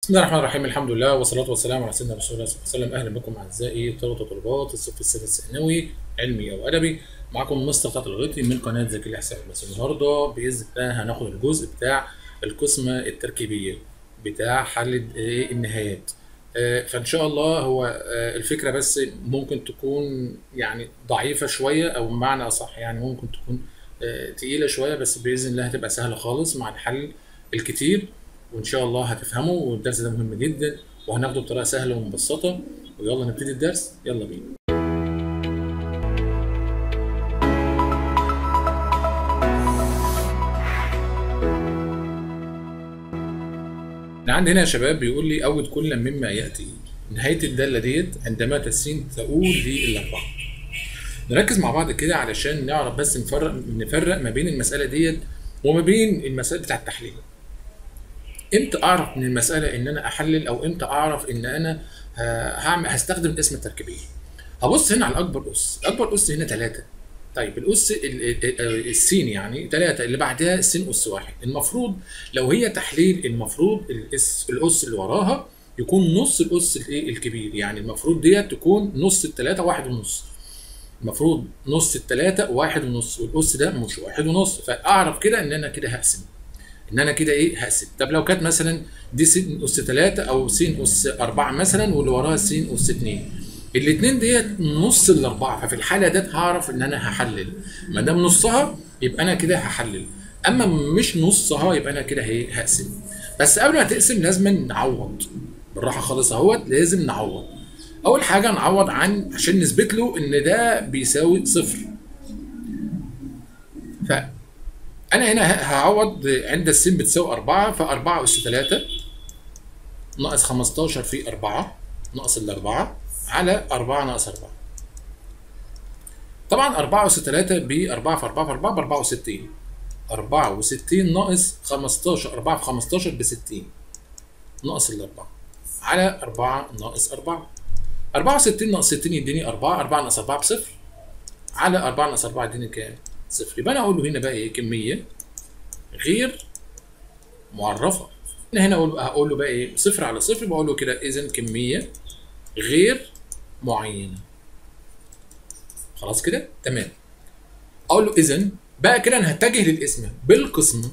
بسم الله الرحمن الرحيم الحمد لله والصلاة والسلام على سيدنا رسول الله صلى الله عليه وسلم أهلا بكم أعزائي طلبة وطالبات الصف السادس الثانوي علمي أو أدبي معكم مستر فتحي الغيطي من قناة ذكي الإحسان بس النهاردة بإذن الله هناخد الجزء بتاع القسمة التركيبية بتاع حل إيه النهايات آه، فإن شاء الله هو آه، الفكرة بس ممكن تكون يعني ضعيفة شوية أو بمعنى أصح يعني ممكن تكون آه، تقيلة شوية بس بإذن الله هتبقى سهلة خالص مع الحل الكتير وان شاء الله هتفهموا والدرس ده مهم جدا وهناخده بطريقه سهله ومبسطه ويلا نبتدي الدرس يلا بينا أنا عندي هنا يا شباب بيقول لي أود كل مما يأتي نهاية الدالة ديت عندما تسين تقول للأربعة نركز مع بعض كده علشان نعرف بس نفرق نفرق ما بين المسألة ديت وما بين المسائل بتاع التحليل امتى اعرف من المساله ان انا احلل او امتى اعرف ان انا ه- هعمل هستخدم الاسم التركيبيه هبص هنا على الاكبر اس الاكبر اس هنا ثلاثة طيب الاس ال- ال- ال- السين يعني ثلاثة اللي بعدها السين اس واحد المفروض لو هي تحليل المفروض الاس الاس اللي وراها يكون نص الاس الايه الكبير يعني المفروض ديت تكون نص الثلاثة واحد ونص المفروض نص الثلاثة واحد ونص والاس ده مش واحد ونص فاعرف كده ان انا كده هقسم ان انا كده ايه هقسم طب لو كانت مثلا دي س اس 3 او س اس 4 مثلا واللي وراها س اس 2 الاثنين ديت نص الاربعه ففي الحاله ديت هعرف ان انا هحلل ما دام نصها يبقى انا كده هحلل اما مش نصها يبقى انا كده ايه هقسم بس قبل ما تقسم لازم نعوض بالراحه خالص اهوت لازم نعوض اول حاجه نعوض عن عشان نثبت له ان ده بيساوي صفر ف انا هنا ه- هعوض عند السين بتساوي 4 ف4 اس 3 ناقص 15 في 4 ناقص الأربعة على 4 ناقص 4 طبعا 4 اس 3 ب 4 في 4 في 4 ب 64 64 ناقص 15 4 في 15 ب 60 ناقص الأربعة على 4 ناقص 4 64 ناقص 60 يديني 4 4 ناقص 4 بصفر على 4 ناقص 4 يديني كام؟ صفر يبقى انا اقول له هنا بقى ايه كميه غير معرفه انا هنا اقول هقول له بقى ايه صفر على صفر بقول له كده اذا كميه غير معينه خلاص كده تمام اقول له اذا بقى كده انا هتجه للاسم بالقسمه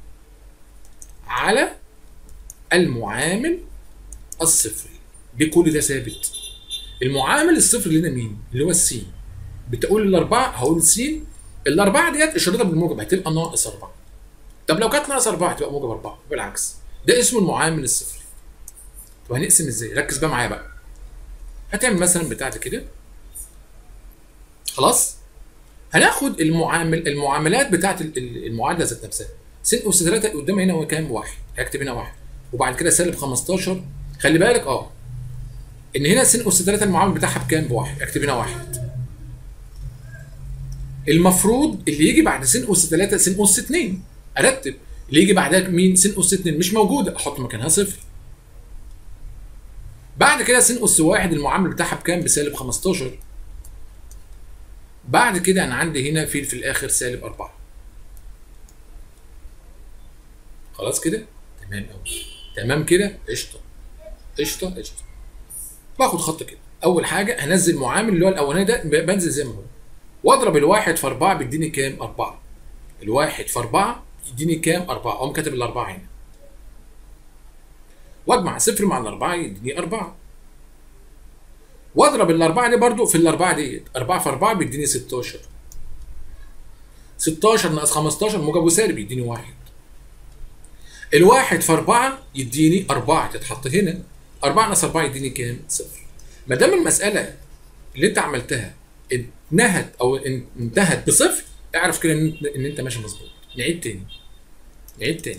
على المعامل الصفري دي كل ده ثابت المعامل الصفري لنا مين اللي هو السين بتقول الاربعه هقول س الاربعه ديت اشارتها بالموجب هتبقى ناقص اربعه طب لو كانت ناقص اربعه هتبقى موجب اربعه بالعكس ده اسمه المعامل الصفري طب هنقسم ازاي ركز بقى معايا بقى هتعمل مثلا بتاعتي كده خلاص هناخد المعامل المعاملات بتاعت ال- ال- المعادله ذات نفسها س اس 3 قدام هنا هو كام واحد هكتب هنا واحد وبعد كده سالب 15 خلي بالك اه ان هنا س اس 3 المعامل بتاعها بكام بواحد اكتب هنا واحد المفروض اللي يجي بعد س اس 3 س اس 2 ارتب اللي يجي بعدها مين س اس 2 مش موجوده احط مكانها صفر بعد كده س اس 1 المعامل بتاعها بكام بسالب 15 بعد كده انا عندي هنا في في الاخر سالب 4 خلاص كده تمام قوي تمام كده قشطه قشطه قشطه باخد خط كده اول حاجه هنزل معامل اللي هو الاولاني ده ب- بنزل زي ما هو واضرب الواحد في أربعة بيديني كام؟ أربعة. الواحد في أربعة يديني كام؟ أربعة، أقوم كاتب الأربعة هنا. وأجمع صفر مع الأربعة يديني أربعة. وأضرب الأربعة دي برضو في الأربعة ديت، أربعة في أربعة بيديني 16. 16 ناقص 15 موجب وسالب يديني واحد. الواحد في أربعة يديني أربعة تتحط هنا. أربعة ناقص أربعة يديني كام؟ صفر. ما دام المسألة اللي أنت عملتها انتهت او ان- انتهت بصفر اعرف كده ان انت- ان انت ماشي مظبوط نعيد تاني نعيد تاني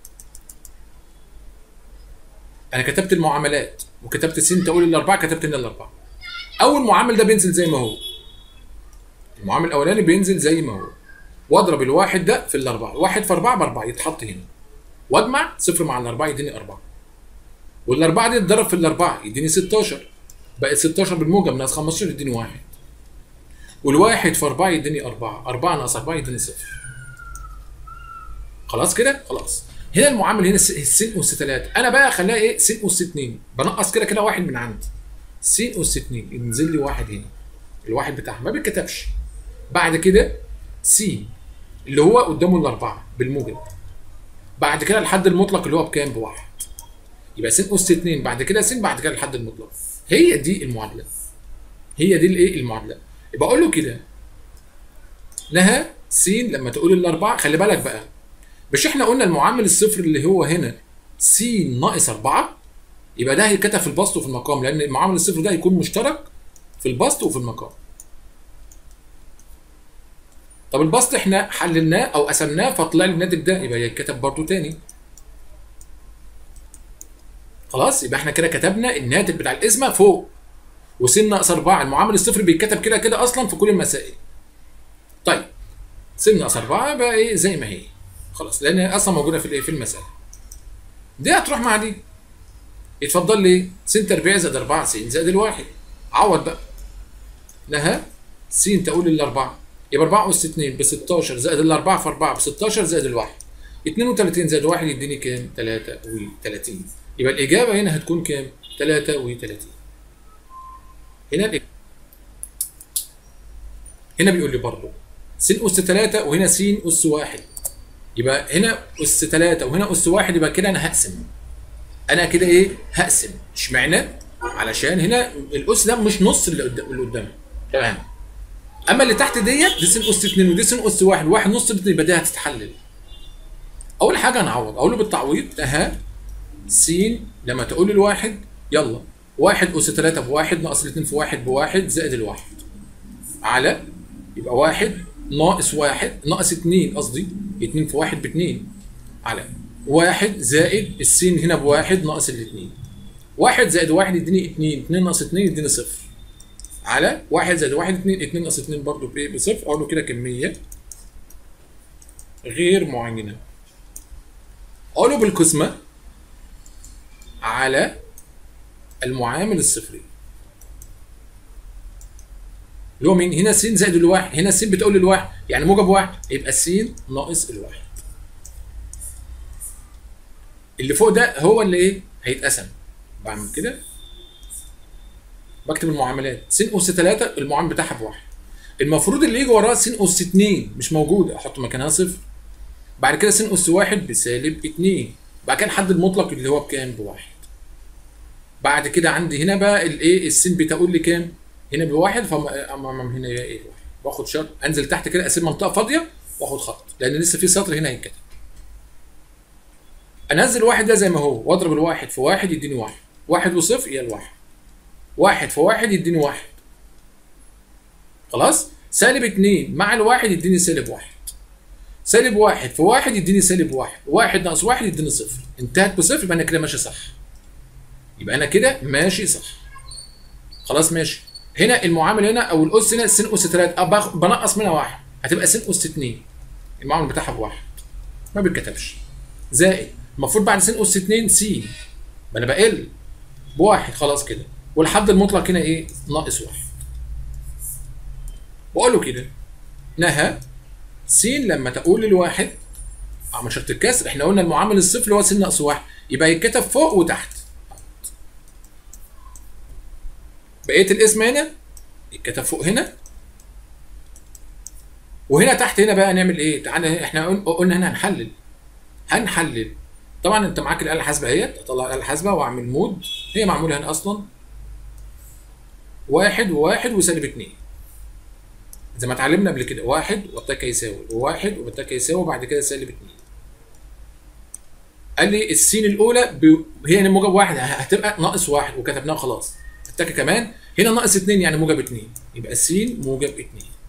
انا كتبت المعاملات وكتبت س تقول الاربعه كتبت هنا الاربعه اول معامل ده بينزل زي ما هو المعامل الاولاني بينزل زي ما هو واضرب الواحد ده في الاربعه واحد في اربعه باربعه يتحط هنا واجمع صفر مع الاربعه يديني اربعه والاربعه دي تتضرب في الاربعه يديني 16 بقت 16 بالموجب ناقص 15 يديني واحد والواحد في أربعة يديني أربعة، أربعة ناقص أربعة يديني صفر. خلاص كده؟ خلاص. هنا المعامل هنا س س اس 3 انا بقى اخليها ايه س اس 2 بنقص كده كده واحد من عندي س اس 2 ينزل لي واحد هنا الواحد بتاعها ما بيتكتبش بعد كده س اللي هو قدامه الاربعه بالموجب بعد كده الحد المطلق اللي هو بكام بواحد يبقى س اس 2 بعد كده س بعد كده الحد المطلق هي دي المعادله هي دي الايه المعادله يبقى اقول له كده لها س لما تقول الاربعه خلي بالك بقى مش احنا قلنا المعامل الصفر اللي هو هنا س ناقص 4 يبقى ده هيتكتب في البسط وفي المقام لان المعامل الصفر ده هيكون مشترك في البسط وفي المقام طب البسط احنا حللناه او قسمناه فطلع لي الناتج ده يبقى يتكتب برضه تاني خلاص يبقى احنا كده كتبنا الناتج بتاع القسمه فوق وس ناقص 4 المعامل الصفر بيتكتب كده كده اصلا في كل المسائل طيب س ناقص 4 بقى ايه زي ما هي خلاص لان هي اصلا موجوده في الايه في المساله دي هتروح مع دي يتفضل لي س تربيع زائد 4 س زائد الواحد عوض بقى لها س تقول الاربعه يبقى 4 اس 2 ب 16 زائد الاربعه في 4 ب 16 زائد الواحد 32 زائد 1 يديني كام؟ 33 يبقى الاجابه هنا هتكون كام؟ 33 هنا الإجابة. هنا بيقول لي برضه س اس 3 وهنا س اس 1 يبقى هنا اس 3 وهنا اس 1 يبقى كده انا هقسم انا كده ايه هقسم اشمعنى علشان هنا الاس ده مش نص اللي قدام اللي قدامه تمام اما اللي تحت ديت دي س اس 2 ودي س اس 1 واحد نص الاثنين يبقى دي هتتحلل اول حاجه هنعوض اقول له بالتعويض اها س لما تقول لي الواحد يلا واحد اس 3 بواحد ناقص الاثنين في واحد بواحد زائد الواحد على يبقى واحد ناقص واحد ناقص اتنين قصدي اتنين في واحد باتنين على واحد زائد السين هنا بواحد ناقص الاتنين واحد زائد واحد يديني اتنين اتنين ناقص اتنين يديني صفر على واحد زائد واحد اتنين اتنين ناقص اتنين برضه بايه بصفر اقول له كده كمية غير معينة اقول له بالقسمة على المعامل الصفري اللي هو مين؟ هنا س زائد الواحد، هنا س بتقول للواحد، يعني موجب واحد، يبقى س ناقص الواحد. اللي فوق ده هو اللي ايه؟ هيتقسم. بعمل كده بكتب المعاملات، س أس 3 المعامل بتاعها بواحد. المفروض اللي يجي وراه س أس 2 مش موجود، أحط مكانها صفر. بعد كده س أس 1 بسالب 2. بعد كده الحد المطلق اللي هو بكام؟ بواحد. بعد كده عندي هنا بقى الايه السين بتقول لي كام؟ هنا بواحد فامام هنا ايه واحد باخد شرط انزل تحت كده اسيب منطقه فاضيه واخد خط لان لسه في سطر هنا هيتكتب انزل واحد ده زي ما هو واضرب الواحد في واحد يديني واحد واحد وصفر يا الواحد واحد في واحد يديني واحد خلاص سالب اتنين مع الواحد يديني سالب واحد سالب واحد في واحد يديني سالب واحد واحد ناقص واحد يديني صفر انتهت بصفر يبقى انا كده ماشي صح يبقى انا كده ماشي صح خلاص ماشي هنا المعامل هنا او الاس هنا س اس 3 بنقص منها واحد هتبقى س اس 2 المعامل بتاعها بواحد ما بيتكتبش زائد المفروض بعد س اس 2 س ما انا بقل بواحد خلاص كده والحد المطلق هنا ايه ناقص واحد واقول له كده نهى س لما تقول للواحد عمل شرط الكسر احنا قلنا المعامل الصفر اللي هو س ناقص واحد يبقى يتكتب فوق وتحت بقيه الاسم هنا يتكتب فوق هنا وهنا تحت هنا بقى نعمل ايه؟ تعالى احنا قلنا هنا هنحلل هنحلل طبعا انت معاك الاله الحاسبه اهيت اطلع الاله الحاسبه واعمل مود هي معموله هنا اصلا واحد وواحد وسالب اتنين زي ما اتعلمنا قبل كده واحد وبتاكا يساوي وواحد وبتاكا يساوي وبعد كده سالب اتنين قال لي السين الاولى ب... هي موجب واحد هتبقى ناقص واحد وكتبناها خلاص التكه كمان هنا ناقص 2 يعني موجب 2 يبقى س موجب 2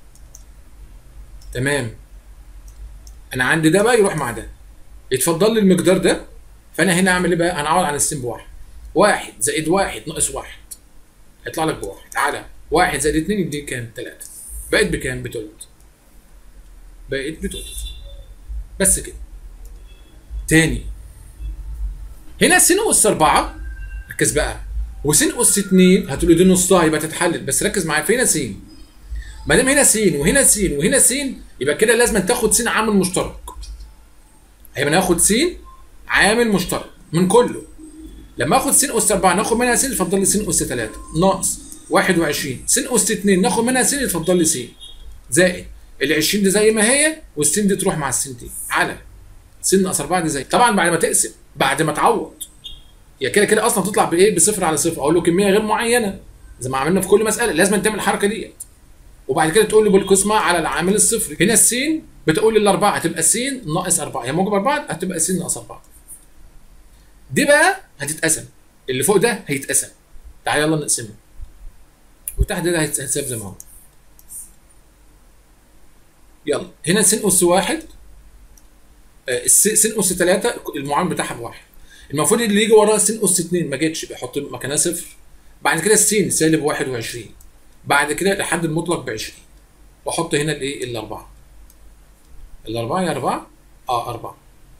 تمام انا عندي ده بقى يروح مع ده يتفضل لي المقدار ده فانا هنا اعمل ايه بقى انا اعوض عن السين بواحد واحد زائد واحد ناقص واحد هيطلع لك بواحد تعالى واحد زائد 2 يديك كام 3 بقت بكام بتلت بقت بتلت بس كده تاني هنا س اس 4 ركز بقى وس اس 2 هتقول لي دي نصها يبقى تتحلل بس ركز معايا فين س ما دام هنا س وهنا س وهنا س يبقى كده لازم تاخد س عامل مشترك هيبقى ناخد س عامل مشترك من كله لما اخد س اس 4 ناخد منها س يتفضل لي س اس 3 ناقص 21 س اس 2 ناخد منها س يتفضل لي س زائد ال 20 دي زي ما هي والسين دي تروح مع السين دي على س ناقص 4 دي زي طبعا بعد ما تقسم بعد ما تعوض هي كده كده اصلا تطلع بايه بصفر على صفر اقول له كميه غير معينه زي ما عملنا في كل مساله لازم تعمل الحركه ديت وبعد كده تقول لي بالقسمه على العامل الصفري هنا السين بتقول لي الاربعه هتبقى س ناقص 4 هي موجب 4 هتبقى س ناقص 4 دي بقى هتتقسم اللي فوق ده هيتقسم تعالى يلا نقسمه وتحت ده هيتساب زي ما هو يلا هنا س اس واحد آه، الس- س اس 3 المعامل بتاعها بواحد المفروض اللي يجي وراه س اس 2 ما جتش بيحط مكانها صفر بعد كده السين سالب 21 بعد كده الحد المطلق ب 20 واحط هنا الايه الاربعه الاربعه يا اربعه اه اربعه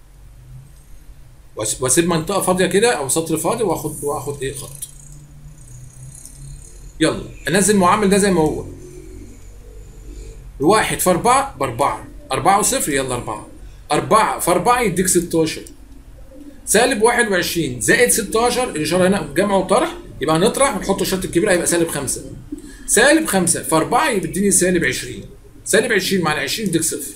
وأس- واسيب منطقه فاضيه كده او سطر فاضي واخد واخد ايه خط يلا انزل المعامل ده زي ما هو الواحد في أربعة بأربعة أربعة وصفر يلا أربعة أربعة في أربعة يديك 16 سالب 21 زائد 16 الإشارة هنا جمع وطرح يبقى هنطرح ونحط الشرط الكبير هيبقى سالب 5 سالب 5 في 4 يديني سالب 20 سالب 20 مع ال 20 يديك صفر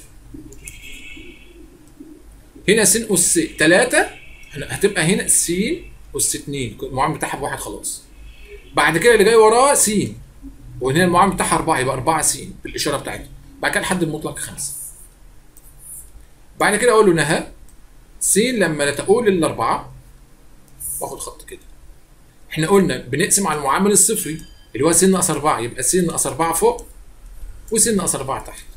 هنا س أس 3 هتبقى هنا س أس 2 المعامل بتاعها بواحد خلاص بعد كده اللي جاي وراه س وهنا المعامل بتاعها 4 يبقى 4 س بالاشاره بتاعتها بعد كده الحد المطلق 5 بعد كده اقول له نهى س لما لا تقول الاربعه واخد خط كده احنا قلنا بنقسم على المعامل الصفري اللي هو س ناقص 4 يبقى س ناقص 4 فوق وس ناقص 4 تحت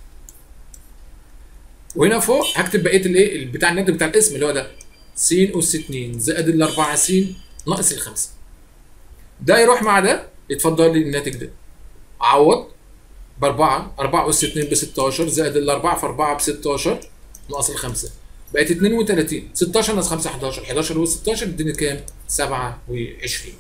وهنا فوق هكتب بقيه الايه بتاع الناتج بتاع الاسم اللي هو ده س اس 2 زائد ال 4 س ناقص ال 5 ده يروح مع ده يتفضل لي الناتج ده عوض ب 4 4 اس 2 ب 16 زائد ال 4 في 4 ب 16 ناقص ال 5 بقت 32 16 ناقص 5 11 11 و 16 اديني كام؟ 27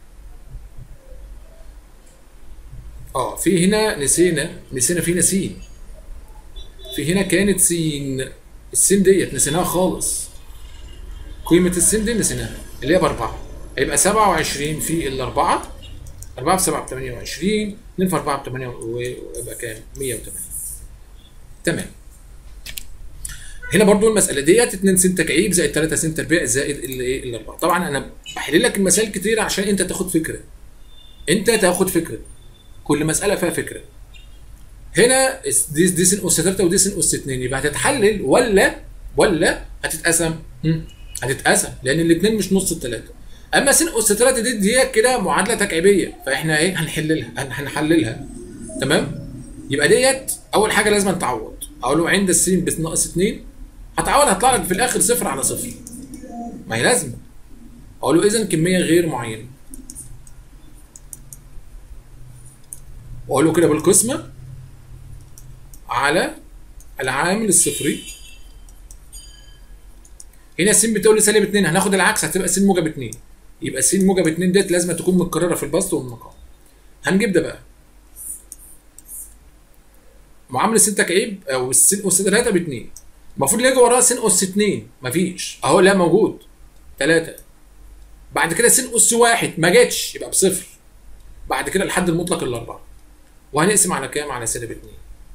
اه في هنا نسينا نسينا في نسين في هنا كانت سين السين ديت نسيناها خالص قيمة السين دي نسيناها اللي هي بأربعة هيبقى 27 في الأربعة 4 في 7 ب 28 2 في 4 ب 8 ويبقى كام؟ 180 تمام هنا برضو المسألة ديت 2 س تكعيب زائد 3 س تربيع زائد الايه الأربعة طبعا أنا بحل لك المسائل كتير عشان أنت تاخد فكرة أنت تاخد فكرة كل مسألة فيها فكرة هنا دي دي س اس 3 ودي س اس 2 يبقى هتتحلل ولا ولا هتتقسم؟ هم، هتتقسم لان الاثنين مش نص الثلاثه اما س اس 3 دي دي كده معادله تكعيبيه فاحنا ايه هنحللها هن- هنحللها تمام يبقى ديت اول حاجه لازم تعوض اقول له عند الس بس ناقص 2 هتعوض هيطلع لك في الاخر صفر على صفر ما هي لازم اقول له اذا كميه غير معينه واقول له كده بالقسمه على العامل الصفري هنا س بتقول لي سالب 2 هناخد العكس هتبقى س موجب 2 يبقى س موجب 2 ديت لازم تكون متكرره في البسط والمقام هنجيب ده بقى معامل س تكعيب او الس اس 3 ب 2 المفروض اللي يجي وراها س اس 2 مفيش اهو لا موجود 3 بعد كده س اس 1 ما جاتش يبقى بصفر بعد كده الحد المطلق الاربعه وهنقسم على كام على سالب 2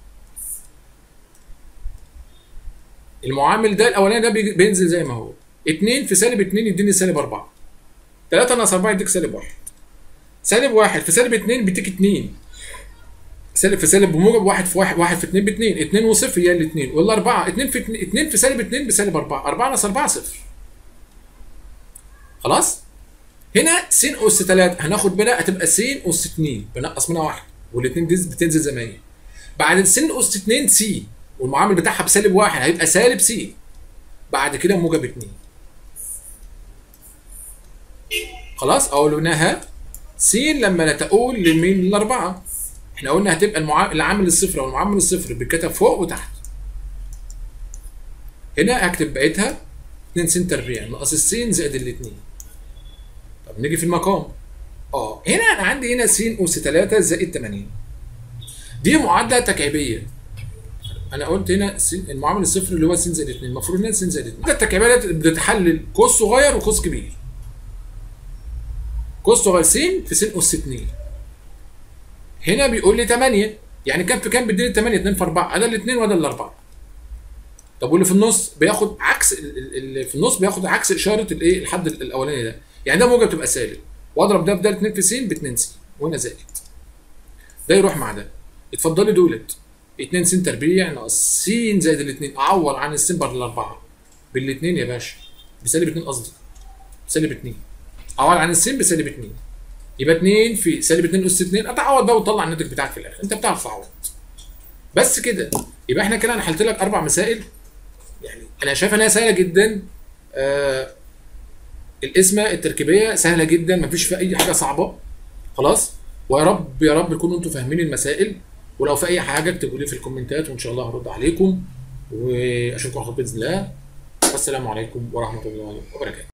المعامل ده الاولاني ده بيجي- بينزل زي ما هو 2 في سالب 2 يديني سالب 4 3 ناقص 4 يديك سالب 1 سالب 1 في سالب 2 بيديك 2 سالب في سالب بموجب 1 في 1 1 في 2 ب 2 2 وصفر هي الاثنين ولا 4 2 في 2 2 في سالب 2 بسالب 4 4 ناقص 4 صفر خلاص هنا س اس 3 هناخد بالها هتبقى س اس 2 بنقص منها 1 والاثنين دي بتنزل زي ما هي بعد س اس 2 س والمعامل بتاعها بسالب 1 هيبقى سالب س بعد كده موجب 2 خلاص اقولناها س لما لا تقول لمين للاربعه احنا قلنا هتبقى المعامل العامل الصفر او المعامل الصفر بيتكتب فوق وتحت هنا هكتب بقيتها 2 س تربيع ناقص السين زائد الاثنين طب نيجي في المقام اه هنا انا عندي هنا س اس 3 زائد 80 دي معادله تكعيبيه انا قلت هنا س- المعامل الصفر اللي هو س زائد 2 المفروض هنا س زائد 2 التكعيبات بتتحلل قوس صغير وقوس كبير قوس صغير س في س اس 2 هنا بيقول لي 8 يعني كام في كام بيديني 8 2 في 4 انا الاثنين وده الاربعه طب واللي في النص بياخد عكس ال- ال- اللي في النص بياخد عكس اشاره الايه الحد الاولاني ده يعني ده موجب تبقى سالب واضرب ده في ده 2 في س ب 2 س وهنا زائد ده يروح مع ده اتفضلي دولت 2 س تربيع ناقص س زائد الاثنين اعوض عن السين بر الاربعه بالاثنين يا باشا بسالب 2 قصدي بسالب 2 اعوض عن السين بسالب 2 يبقى 2 في سالب 2 اس 2 اتعوض بقى وتطلع الناتج بتاعك في الاخر انت بتعرف تعوض بس كده يبقى احنا كده انا حلت لك اربع مسائل يعني انا شايف انها سهله جدا آه القسمه التركيبيه سهله جدا مفيش فيها اي حاجه صعبه خلاص ويا رب يا رب تكونوا انتوا فاهمين المسائل ولو في اي حاجه اكتبوا لي في الكومنتات وان شاء الله هرد عليكم واشوفكم على خير باذن الله والسلام عليكم ورحمه الله وبركاته